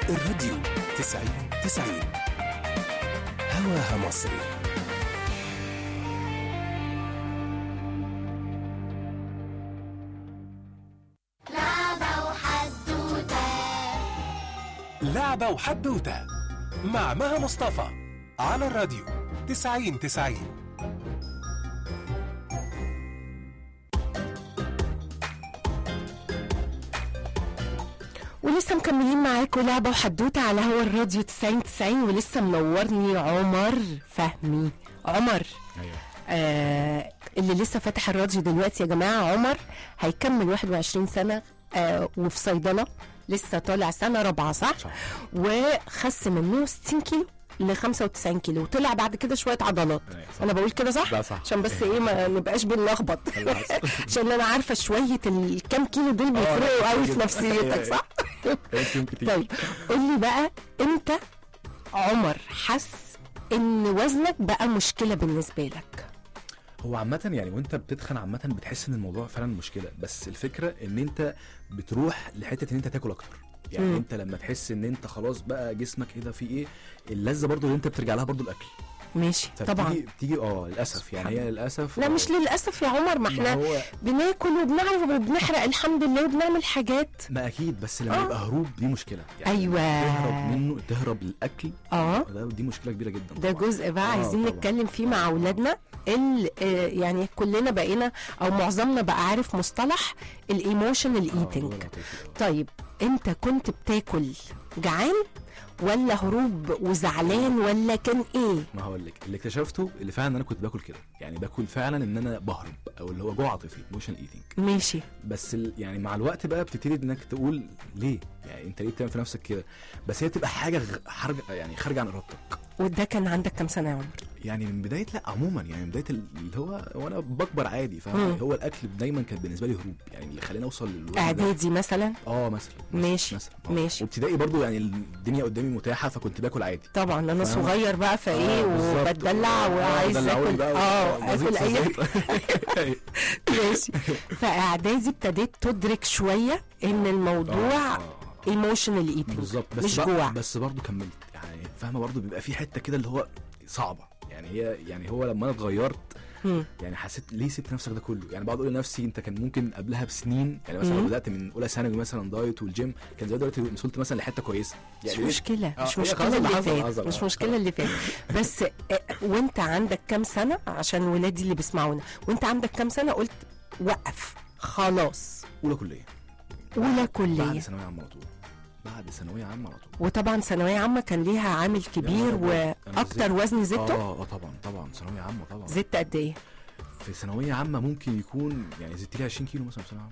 الراديو تسعين تسعين هواها مصري لعبة وحدوتة لعبة وحدوتة مع مها مصطفى على الراديو تسعين تسعين ولسه مكملين معاكم لعبة وحدوتة على هوا الراديو 90 90 ولسه منورني عمر فهمي عمر ايوه آه اللي لسه فاتح الراديو دلوقتي يا جماعة عمر هيكمل 21 سنة آه وفي صيدلة لسه طالع سنة رابعة صح؟ صح. وخس منه 60 كيلو ل 95 كيلو وطلع بعد كده شوية عضلات أيوة صح. انا بقول كده صح؟ لا صح. عشان بس ايه ما نبقاش بنلخبط بالعكس. عشان انا عارفة شوية الكام كيلو دول لا، بيفرقوا قوي في جدا. نفسيتك أيوة، صح؟ يمكن كتير طيب قول لي بقى امتى عمر حس ان وزنك بقى مشكله بالنسبه لك هو عامة يعني وانت بتتخن عامة بتحس ان الموضوع فعلا مشكلة بس الفكرة ان انت بتروح لحتة ان انت تاكل اكتر يعني مم. انت لما تحس ان انت خلاص بقى جسمك ايه ده في ايه اللذة برضو اللي انت بترجع لها برضو الاكل ماشي طبعا فبتيجي بتيجي اه للاسف يعني هي للاسف لا آه، مش للاسف يا عمر ما ما احنا هو بناكل وبنعرف وبنحرق الحمد لله وبنعمل حاجات ما اكيد بس لما آه. يبقى هروب دي مشكلة يعني أيوة. تهرب منه تهرب للاكل اه ده دي مشكلة كبيرة جدا ده طبعاً. جزء بقى آه، عايزين طبعاً. نتكلم فيه مع اولادنا ال آه، يعني كلنا بقينا او معظمنا بقى عارف مصطلح الايموشنال آه، ايتنج هو لطيف. آه. طيب انت كنت بتاكل جعان ولا هروب وزعلان ولا كان ايه ما هقول لك اللي اكتشفته اللي فعلا انا كنت باكل كده يعني باكل فعلا ان انا بهرب او اللي هو جوع عاطفي موشن ايتنج ماشي بس ال... يعني مع الوقت بقى بتبتدي انك تقول ليه يعني انت ليه بتعمل في نفسك كده بس هي تبقى حاجه غ- حرج... يعني خارجه عن ارادتك وده كان عندك كام سنه يا عمر يعني من بدايه لا عموما يعني من بدايه ال- اللي هو وانا بكبر عادي مم. فاهم هو الاكل دايما كان بالنسبه لي هروب يعني اللي خلاني اوصل للوزن ده- اعدادي مثلا اه مثلا ماشي، مثلا آه. ماشي. وابتدائي برضو يعني الدنيا قدامي متاحه فكنت باكل عادي طبعا انا فاهمة؟ صغير بقى فايه آه، بالظبط. وبتدلع آه، وعايز دلعوني اكل بقى اه وزيت اكل في اي الزيت. ماشي فاعدادي ابتديت تدرك شويه ان الموضوع آه، آه. ايموشنال ايتنج بالظبط بس مش بقى- جوع بس برضه كملت يعني فاهمه برضه بيبقى في حته كده اللي هو صعبه يعني هي يعني هو لما انا اتغيرت مم. يعني حسيت ليه سبت نفسك ده كله يعني بقعد اقول لنفسي انت كان ممكن قبلها بسنين يعني مثلا مم. لو بدات من اولى ثانوي مثلا دايت والجيم كان زي دلوقتي وصلت مثلا لحته كويسه مش يعني ليه- مشكلة آه، مش هي مشكلة خلاص اللي اللي حصل فات حصل، مش آه. مشكلة اللي فات بس آه، وانت عندك كام سنة عشان ولادي اللي بيسمعونا وانت عندك كام سنة قلت وقف خلاص اولى كليه أولى بعد كلية ثانويه عامه على طول بعد ثانويه عامه على طول وطبعا ثانوية عامة كان ليها عامل كبير أبيض. أنا وأكتر زدت- وزن زدته اه اه طبعا طبعا ثانويه عامه طبعا زدت قد إيه؟ في ثانويه عامه ممكن يكون يعني زدت لي 20 كيلو مثلا في ثانويه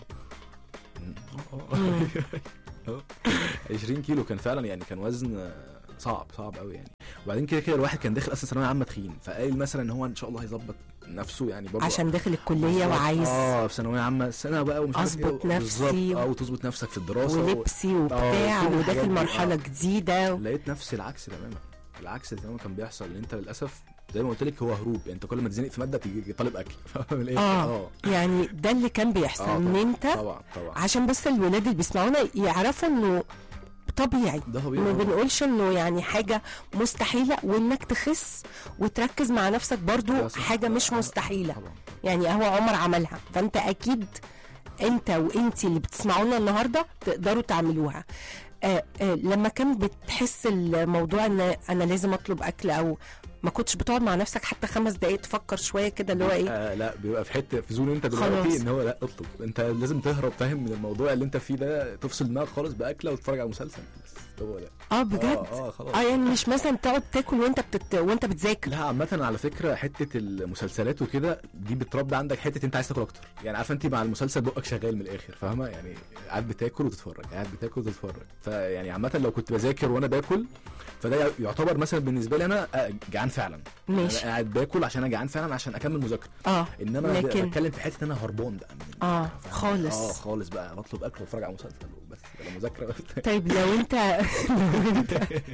عامه مم. اه 20 كيلو كان فعلا يعني كان وزن آه، صعب صعب قوي يعني وبعدين كده كده الواحد كان داخل اصلا ثانويه عامه تخين فقال مثلا ان هو ان شاء الله هيظبط نفسه يعني برضه عشان داخل الكلية بالظبط. وعايز اه في ثانويه عامه سنه بقى ومش عارف إيه. أظبط نفسي. بالظبط اه وتظبط نفسك في الدراسه و... ولبسي وبتاع كل الحاجات وداخل دي، مرحلة آه. جديدة لقيت نفسي العكس تماما العكس تماما كان بيحصل ان انت للاسف زي ما قلت لك هو هروب يعني انت كل ما تزنق في ماده تيجي طالب اكل فاهم الايه اه يعني ده اللي كان بيحصل آه، ان طبعاً. انت طبعا طبعا عشان بس الولاد اللي بيسمعونا يعرفوا انه طبيعي ده ما طبيعي بنقولش انه يعني حاجه مستحيله وانك تخس وتركز مع نفسك برضو ده صح. حاجه مش آه، مستحيله طبعا يعني هو عمر عملها فانت اكيد انت وانتي اللي بتسمعونا النهارده تقدروا تعملوها آه آه لما كان بتحس الموضوع ان انا لازم اطلب اكل او ما كنتش بتقعد مع نفسك حتى خمس دقايق تفكر شويه كده اللي هو ايه آه لا بيبقى في حته في زون انت خلاص. دلوقتي ان هو لا اطلب انت لازم تهرب فاهم من الموضوع اللي انت فيه ده تفصل دماغك خالص باكله وتتفرج على مسلسل بس هو ده اه بجد اه, آه خلاص اه يعني مش مثلا تقعد تاكل وانت بتت... وانت بتذاكر لا عامة على فكرة حتة المسلسلات وكده دي بتربي عندك حتة انت عايز تاكل اكتر يعني عارفة انت مع المسلسل بقك شغال من الاخر فاهمة يعني قاعد بتاكل وتتفرج قاعد بتاكل وتتفرج فيعني عامة لو كنت بذاكر وانا باكل فده يعتبر مثلا بالنسبة لي انا آه، جعان فعلا ماشي. انا قاعد باكل عشان انا جعان فعلا عشان اكمل مذاكرة اه انما انا لكن- بتكلم في حتة ان انا هربان بقى من اه فاهم؟ خالص اه خالص بقى بطلب اكل واتفرج على مسلسل وبس ولا مذاكرة طيب لو انت لو انت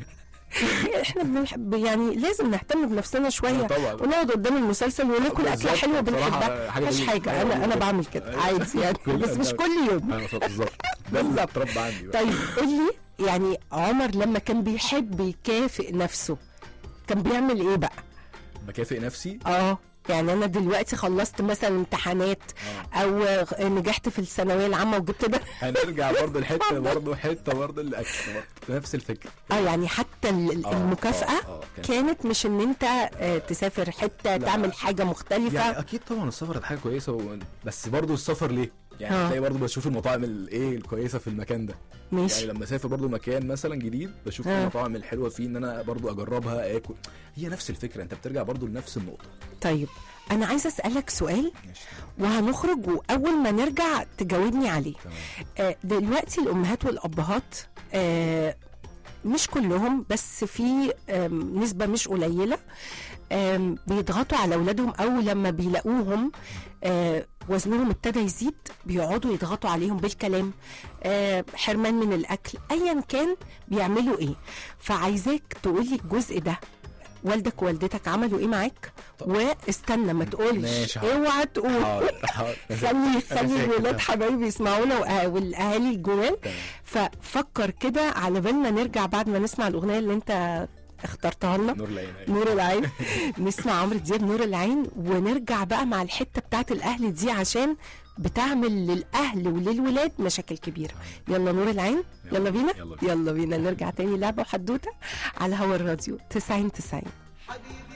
احنا بنحب يعني لازم نهتم بنفسنا شويه طبعا ونقعد قدام المسلسل وناكل اكله بالظبط، حلوه بصراحة بنحبها حاجة مفيش جميلة. حاجه انا انا بعمل كده أيوة. عادي يعني كلنا بس مش بنعمل. كل يوم ايوه بالظبط ده اللي بالظبط. اتربى عندي بقى طيب قول لي يعني عمر لما كان بيحب يكافئ نفسه كان بيعمل ايه بقى بكافئ نفسي اه يعني انا دلوقتي خلصت مثلا امتحانات اه او نجحت في الثانويه العامه وجبت ده هنرجع برضه الحته برضه حته برضه الاكل برضه نفس الفكره اه يعني حتى ال- آه، المكافاه آه، آه، كان- كانت مش ان انت آه، تسافر حته لا. تعمل حاجه مختلفه يعني اكيد طبعا السفر ده حاجه كويسه و... بس برضه السفر ليه؟ يعني آه. تلاقي برضه بشوف المطاعم الايه الكويسه في المكان ده يعني ماشي لما اسافر برضه مكان مثلا جديد بشوف آه. المطاعم الحلوه فيه ان انا برضه اجربها اكل هي نفس الفكره انت بترجع برضه لنفس النقطه طيب انا عايزه اسالك سؤال ماشي وهنخرج واول ما نرجع تجاوبني عليه تمام آه، دلوقتي الامهات والابهات آه، مش كلهم بس في آم، نسبه مش قليله آم، بيضغطوا على اولادهم او لما بيلاقوهم آه، وزنهم ابتدى يزيد بيقعدوا يضغطوا عليهم بالكلام آه، حرمان من الاكل ايا كان بيعملوا ايه فعايزاك تقولي الجزء ده والدك ووالدتك عملوا ايه معاك طب. واستنى ما تقولش ماشي، حاضر. اوعى تقول حاضر حاضر خلي خلي ساكت. الولاد حبايبي يسمعونا وأه- والاهالي الجوال تمام. ففكر كده على بال ما نرجع بعد ما نسمع الاغنيه اللي انت اخترتها لنا نور العين أيوة. نور العين نسمع عمرو دياب نور العين ونرجع بقى مع الحته بتاعت الاهل دي عشان بتعمل للاهل وللولاد مشاكل كبيره يلا نور العين يلا. يلا بينا يلا بينا. يلا بينا نرجع تاني لعبه وحدوته على هوا الراديو 90 90